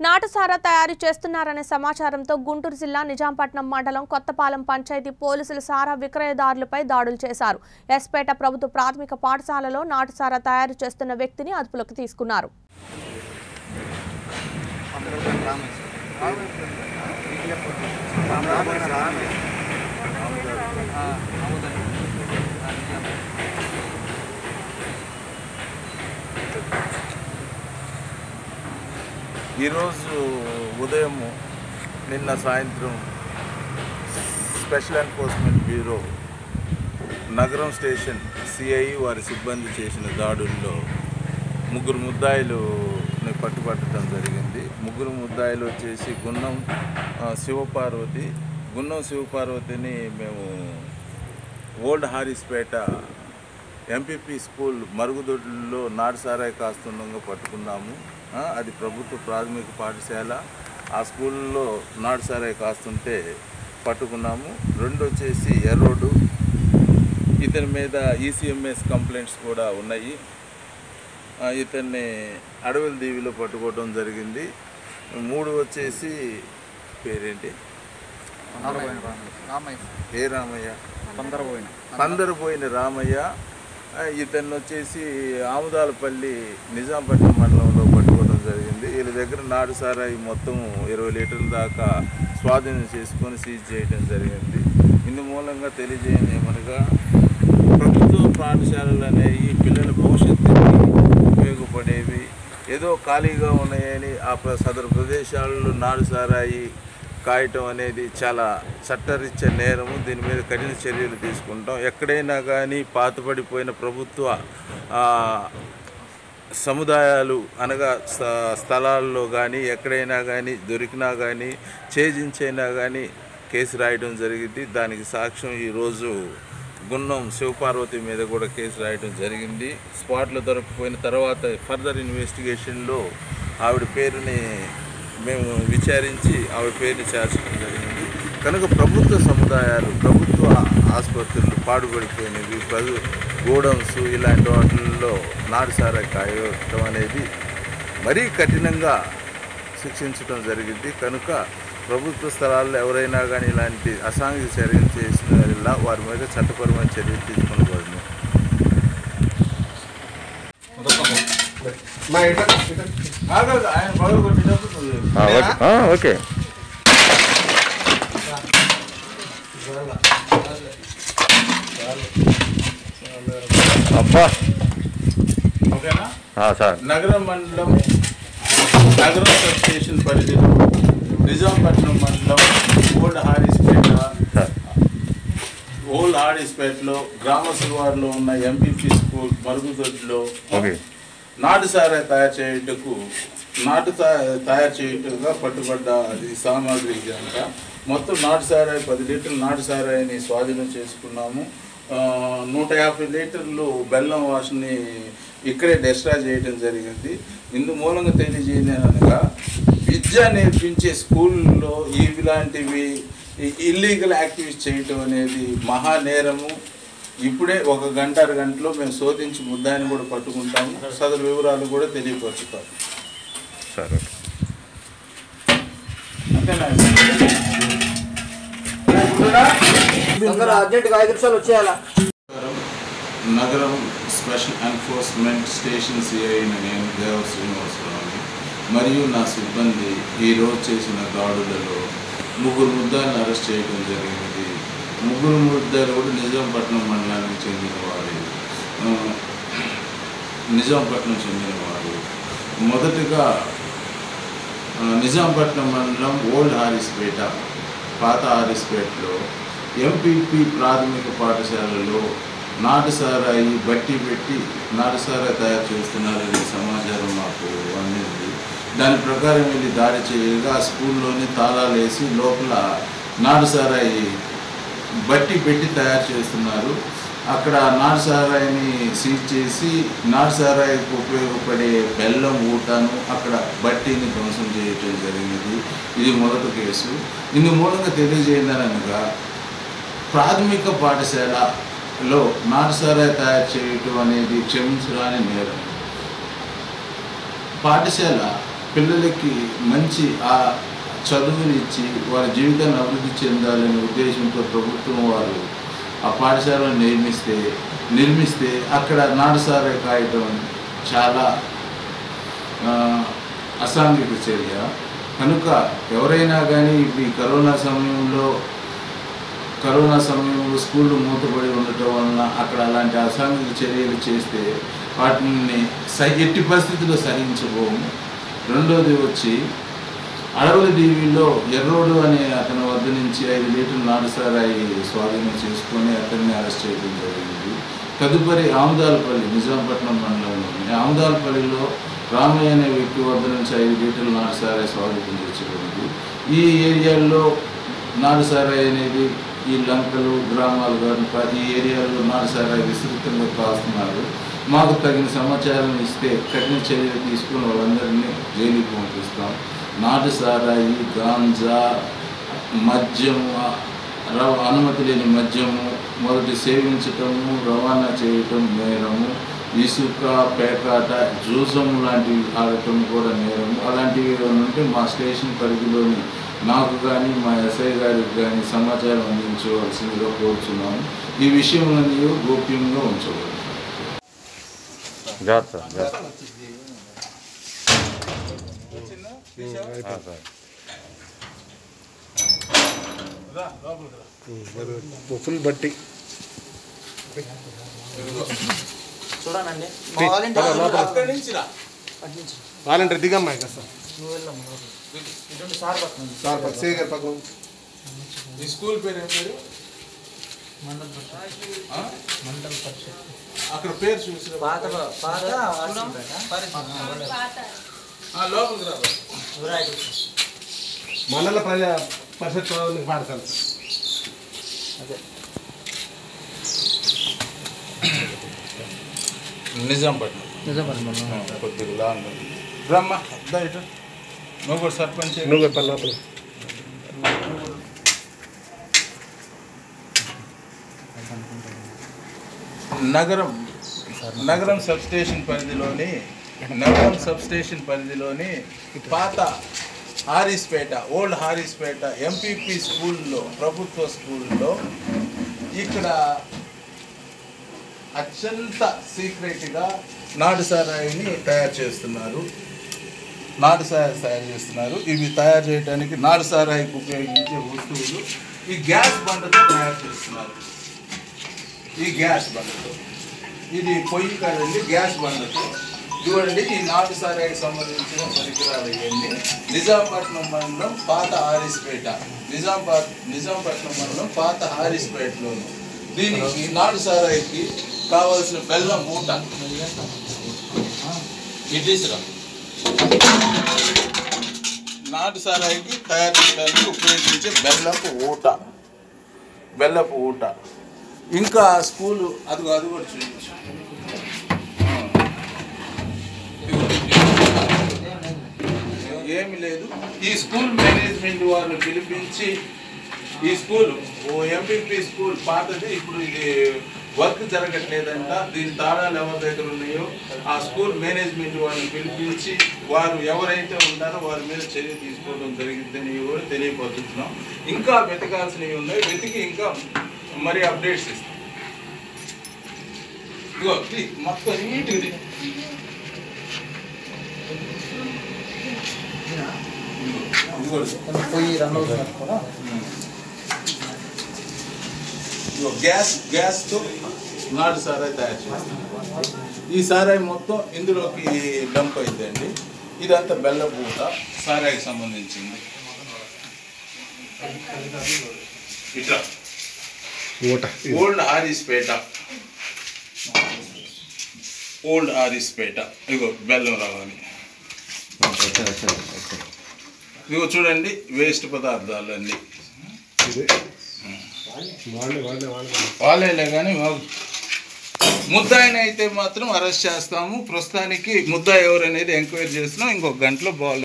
నాటుసారా తయారు చేస్తున్నారనే సమాచారంతో గుంటూరు జిల్లా నిజాంపట్నం మండలం కొత్తపాలెం పంచాయతీ పోలీసులు సారా విక్రయదారులపై దాడులు చేశారు ఎస్పేట ప్రభుత్వ ప్రాథమిక పాఠశాలలో నాటుసారా తయారు చేస్తున్న వ్యక్తిని అదుపులోకి తీసుకున్నారు ఈరోజు ఉదయం నిన్న సాయంత్రం special enforcement bureau Nagaram station CI వారి సిబ్బంది చేసిన దాడుల్లో ముగ్గురు ముద్దాయిలుని పట్టుబట్టడం జరిగింది ముగ్గురు ముద్దాయిలు వచ్చేసి గున్నం ఆ, శివపార్వతి గున్నం శివపార్వతిని మేము ఓల్డ్ హారిస్పేట ఎంపీపీ స్కూల్ మరుగుదొడ్లలో నాటుసారాయి కాస్తుండగా పట్టుకున్నాము ఆ, అది ప్రభుత్వ ప్రాథమిక పాఠశాల ఆ స్కూల్లో నాటుసారాయి కాస్తుంటే పట్టుకున్నాము రెండు వచ్చేసి ఎర్రోడు ఇతని మీద ఈసీఎంఎస్ కంప్లైంట్స్ కూడా ఉన్నాయి ఆ, ఇతన్ని అడవుల దీవిలో పట్టుకోవడం జరిగింది మూడు వచ్చేసి పేరేంటి ఏ రామయ్య పందరపోయిన రామయ్య ఆ, ఇతన్ని వచ్చేసి ఆముదాలపల్లి నిజాంపట్నం మండలంలో పట్టుకోవడం జరిగింది వీళ్ళ దగ్గర నాడు సారాయి మొత్తం ఇరవై లీటర్ల దాకా స్వాధీనం చేసుకొని సీజ్ చేయడం జరిగింది ఇందు మూలంగా తెలియజేయండి ఏమనగా ప్రభుత్వ పాఠశాలలు అనేవి పిల్లల భవిష్యత్తుకి ఉపయోగపడేవి ఏదో ఖాళీగా ఉన్నాయని ఆ ప్ర- సదరు ప్రదేశాలలో నాడు సారాయి కాయటం అనేది చాలా చట్టరీత్యా నేరము దీని మీద కఠిన చర్యలు తీసుకుంటాం ఎక్కడైనా కానీ పాతపడిపోయిన ప్రభుత్వ ఆ, సముదాయాలు అనగా స్థ- స్థలాల్లో కానీ ఎక్కడైనా కానీ దొరికినా కానీ ఛేదించైనా కానీ కేసు రాయడం జరిగింది దానికి సాక్ష్యం ఈరోజు గున్నం శివపార్వతి మీద కూడా కేసు రాయడం జరిగింది స్పాట్లో దొరకపోయిన తర్వాత ఫర్దర్ ఇన్వెస్టిగేషన్లో ఆవిడ పేరుని మేము విచారించి ఆవిడ పేరుని చేర్చడం జరిగింది కనుక ప్రభుత్వ సముదాయాలు ప్రభుత్వ ఆసుపత్రులు పాడుపడిపోయినవి ప్రజలు గోడౌన్స్ ఇలాంటి వాటిల్లో నాటుసారా కాయటం అనేది మరీ కఠినంగా శిక్షించడం జరిగింది కనుక ప్రభుత్వ స్థలాల్లో ఎవరైనా కానీ ఇలాంటి అసాంఘిక చర్యలు చేసిన వల్ల వారి మీద చట్టపరమైన చర్యలు తీసుకునబడింది ఆయన పగలగొట్టేటప్పుడు ఆ, ఓకే ఆ, ఓకే అబ్బా ఓకేనా ఆ, సార్ నగరం మండలం నగరం సబ్ స్టేషన్ పరిధిలో నిజాంపట్నం మండలం ఓల్డ్ హారీస్పేట సార్ ఓల్డ్ హారీస్పేటలో గ్రామ శివారులో ఉన్న ఎంపీపీ స్కూల్ మరుగుదొడ్లో ఓకే నాటు సారాయి తయారు చేయుటకు నాటు తా- తయారు చేయుటగా పట్టుబడ్డ అది సామాగ్రి కనుక మొత్తం నాటు సారాయి పది లీటర్లు నాటు సారాయిని స్వాధీనం చేసుకున్నాము ఆ, నూట యాభై లీటర్లు బెల్లం వాష్ని ఇక్కడే డిస్ట్రాయ్ చేయడం జరిగింది ఇందు మూలంగా తెలియజేయని అనగా విద్య నేర్పించే స్కూల్లో ఇలాంటివి ఇల్లీగల్ యాక్టివిటీస్ చేయటం అనేది మహా నేరము ఇప్పుడే ఒక గంట అర గంటలో మేము శోధించి ముద్దాయిని కూడా పట్టుకుంటాము సదరు వివరాలు కూడా తెలియపరుచుతాం సార్ ఓకే అంతేనా తొందర అర్జెంటుగా ఐదు నిమిషాలు వచ్చేయాలా నగరం స్పెషల్ ఎన్ఫోర్స్మెంట్ స్టేషన్ సిఐ అయిన నేను దేవ శ్రీనివాసరావుని మరియు నా సిబ్బంది ఈరోజు చేసిన దాడులలో ముగ్గురు ముద్దాలను అరెస్ట్ చేయడం జరిగింది ముగ్గురు ముద్దాలు కూడా నిజాంపట్నం మండలానికి చెందిన వారు ఆ, నిజాంపట్నం చెందిన వారు మొదటగా ఆ, నిజాంపట్నం మండలం ఓల్డ్ హారిస్పేట పాత హారిస్పేటలో ఎంపీపీ ప్రాథమిక పాఠశాలలో నాటు సారాయి బట్టి పెట్టి నాటు సారాయి తయారు చేస్తున్నారనే సమాచారం మాకు అందింది దాని ప్రకారం వెళ్ళి దాడి చేయగా ఆ స్కూల్లోని తాళాలు వేసి లోపల నాటు సారాయి బట్టి పెట్టి తయారు చేస్తున్నారు అక్కడ నాటు సారాయిని సీజ్ చేసి నాటు సారాయికి ఉపయోగపడే బెల్లం ఊటను అక్కడ బట్టిని ధ్వంసం చేయటం జరిగింది ఇది మొదటి కేసు ఇందు మూలంగా తెలియజేయదనగా ప్రాథమిక పాఠశాలలో నాటు సారాయి తయారు చేయటం అనేది క్షమించరాని నేరం పాఠశాల పిల్లలకి మంచి ఆ చదువునిచ్చి వారి జీవితాన్ని అభివృద్ధి చెందాలనే ఉద్దేశంతో ప్రభుత్వం వారు ఆ పాఠశాలను నిర్మిస్తే నిర్మిస్తే అక్కడ నాటుసారే కాయటం చాలా ఆ, అసాంఘిక చర్య కనుక ఎవరైనా కానీ ఇప్పుడు ఈ కరోనా సమయంలో కరోనా సమయంలో స్కూళ్ళు మూతపడి ఉండటం వలన అక్కడ అలాంటి అసాంఘిక చర్యలు చేస్తే వాటిని సహి ఎట్టి పరిస్థితుల్లో సహించబోము రెండోది వచ్చి అడవుల దీవిలో ఎర్రోడు అనే అతని వద్ద నుంచి ఐదు లీటర్ల నాటుసారాయి స్వాధీనం చేసుకొని అతన్ని అరెస్ట్ చేయడం జరిగింది తదుపరి ఆముదాలపల్లి నిజాంపట్నం మండలంలోని ఆముదాలపల్లిలో రామయ్య అనే వ్యక్తి వద్ద నుంచి ఐదు లీటర్ల నాటుసారాయి స్వాధీనం చేసుకోబడింది ఈ ఏరియాల్లో నాటుసారాయి అనేది ఈ లంకలు గ్రామాలు కనుక ఈ ఏరియాలో నాటుసారాయి విస్తృతంగా కాస్తున్నారు మాకు తగిన సమాచారం ఇస్తే కఠిన చర్యలు తీసుకుని వాళ్ళందరినీ జైలుకి పంపిస్తాం నాటు సారాయి గాంజా మద్యము రవ అనుమతి లేని మద్యము మొదటి సేవించటము రవాణా చేయటం నేరము ఇసుక పేకాట జూసం లాంటివి ఆడటం కూడా నేరము అలాంటివి ఏమైనా ఉంటే మా స్టేషన్ పరిధిలోని నాకు కానీ మా ఎస్ఐ గారికి కానీ సమాచారం అందించవలసిందిగా కోరుచున్నాము ఈ విషయంలోని గోప్యంగా ఉంచవచ్చు జాగ్రత్త జాగ్రత్త ఆ, సార్ ఫుల్ బట్టి చూడండి మా వాలంటీర్ అక్కడి నుంచి రా వాలంటీర్ దిగమ్మా ఇక సార్ నువ్వు వెళ్ళమ్మా లోపలికి. ఇటువంటి సార్ పక్కన సార్ పక్క సేగర్ పక్క ఈ స్కూల్ పేరు ఏం పేరు మండల పరిషత్ ఆ? మండల పరిషత్ అక్కడ పేరు చూసిన పాత పాత లోపలికి రా మండల ప్రజా పరిషత్ పాడతాను అదే నిజాంపట్నం నిజామాబాద్ కొద్దిగా లాంగ్ బ్రహ్మ దా ఇటు నువ్వు కూడా సర్పంచ్ నువ్వు చెప్పాలి లోపల నగరం నగరం సబ్ స్టేషన్ పరిధిలోని నగరం సబ్ స్టేషన్ పరిధిలోని పాత హారీస్పేట ఓల్డ్ హారీస్పేట ఎంపీపీ స్కూల్లో ప్రభుత్వ స్కూల్లో ఇక్కడ అత్యంత సీక్రెట్గా నాటు సారాయిని తయారు చేస్తున్నారు నాటు సారాయి తయారు చేస్తున్నారు ఇవి తయారు చేయడానికి నాటు సారాయికి ఉపయోగించే వస్తువులు ఈ గ్యాస్ బండతో తయారు చేస్తున్నారు ఈ గ్యాస్ బండతో ఇది పొయ్యి కాదండి గ్యాస్ బండతో చూడండి ఈ నాటు సారాయికి సంబంధించిన పరికరాలు ఇవన్నీ నిజాంపట్నం మండలం పాత హారిస్పేట నిజాంపట్ నిజాంపట్నం మండలం పాత హారిస్పేటలోను దీనికి నాటు సారాయికి కావాల్సిన బెల్లం మూట ఇడ్లీసురా నాటు సారాయికి తయారు చేయడానికి ఉపయోగించే బెల్లపు ఊట బెల్లపు ఊట ఇంకా స్కూలు అదిగో అది కూడా చూపించు ఏమి లేదు ఈ స్కూల్ మేనేజ్మెంట్ వారిని పిలిపించి ఈ స్కూల్ ఓ ఎంపీపీ స్కూల్ పాతది ఇప్పుడు ఇది వర్క్ జరగట్లేదంట దీని తాళాలు ఎవరి దగ్గర ఉన్నాయో ఆ స్కూల్ మేనేజ్మెంట్ వారిని పిలిపించి వారు ఎవరైతే ఉంటారో వారి మీద చర్య తీసుకోవడం జరిగిందని కూడా తెలియపరుస్తున్నాం ఇంకా వెతకాల్సినవి ఉన్నాయి వెతికి ఇంకా మరి అప్డేట్స్ ఇస్తాం ఇదిగో ఇది మొత్తం నీట్గా ఇది. ఇదిగో ఇది. పోయి రన్ అవుతున్నారు కూడా ఇదిగో గ్యాస్ గ్యాస్తో నాటు సారాయి తయారు చేస్తాం ఈ సారాయి మొత్తం ఇందులోకి డంప్ అయిందండి ఇదంతా బెల్ల పూట సారాయికి సంబంధించింది ఇట్లా ఊట ఓల్డ్ ఆరిస్పేట ఓల్డ్ ఆరిస్పేట ఇగో బెల్లం రావాలి ఇగో చూడండి వేస్ట్ పదార్థాలు అన్నీ ఇది వాళ్ళే వాళ్ళే వాళ్ళే వాళ్ళేలే కానీ మాకు ముద్దాయిని అయితే మాత్రం అరెస్ట్ చేస్తాము ప్రస్తుతానికి ముద్దాయి ఎవరు అనేది ఎంక్వైరీ చేస్తున్నాం ఇంకొక గంటలో బాల్